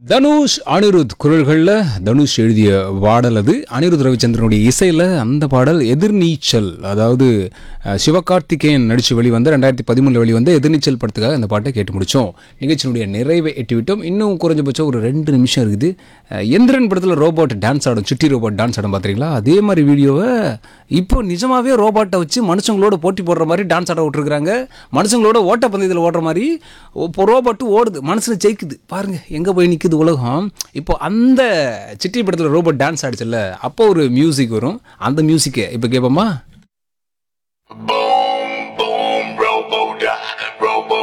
தனுஷ் அனிருத் குரல்களில் தனுஷ் எழுதிய பாடல் அது அனிருத் ரவிச்சந்திரனுடைய இசையில் அந்த பாடல் எதிர்நீச்சல் அதாவது அஹ், சிவகார்த்திகேயன் நடித்து வெளிவந்த ரெண்டாயிரத்தி பதிமூணில் வெளிவந்த எதிர்நீச்சல் படத்துக்காக அந்த பாட்டை கேட்டு முடித்தோம் நிகழ்ச்சியினுடைய நிறைவை எட்டிவிட்டோம் இன்னும் குறைஞ்சபட்சம் ஒரு ரெண்டு நிமிஷம் இருக்குது அஹ், எந்திரன் படத்தில் ரோபோட் டான்ஸ் ஆடும் சுட்டி ரோபோட் டான்ஸ் ஆடும் பார்த்துறீங்களா அதே மாதிரி வீடியோவை இப்போ நிஜமாவே ரோபோட்டை வச்சு மனுஷங்களோட போட்டி போடுற மாதிரி டான்ஸ் ஆட விட்டுருக்காங்க மனுஷங்களோட ஓட்டப்பந்தயத்தில் ஓடுற மாதிரி இப்போ ரோபோட்டு ஓடுது மனசில் ஜெயிக்குது பாருங்க எங்கே போய் நிற்குது உலகம் இப்போ அந்த சிட்டி படத்தில் ரோபோட் டான்ஸ் ஆடிச்சுல்ல அப்போ ஒரு மியூசிக் வரும் அந்த மியூசிக்கை இப்போ கேட்போமா Boom.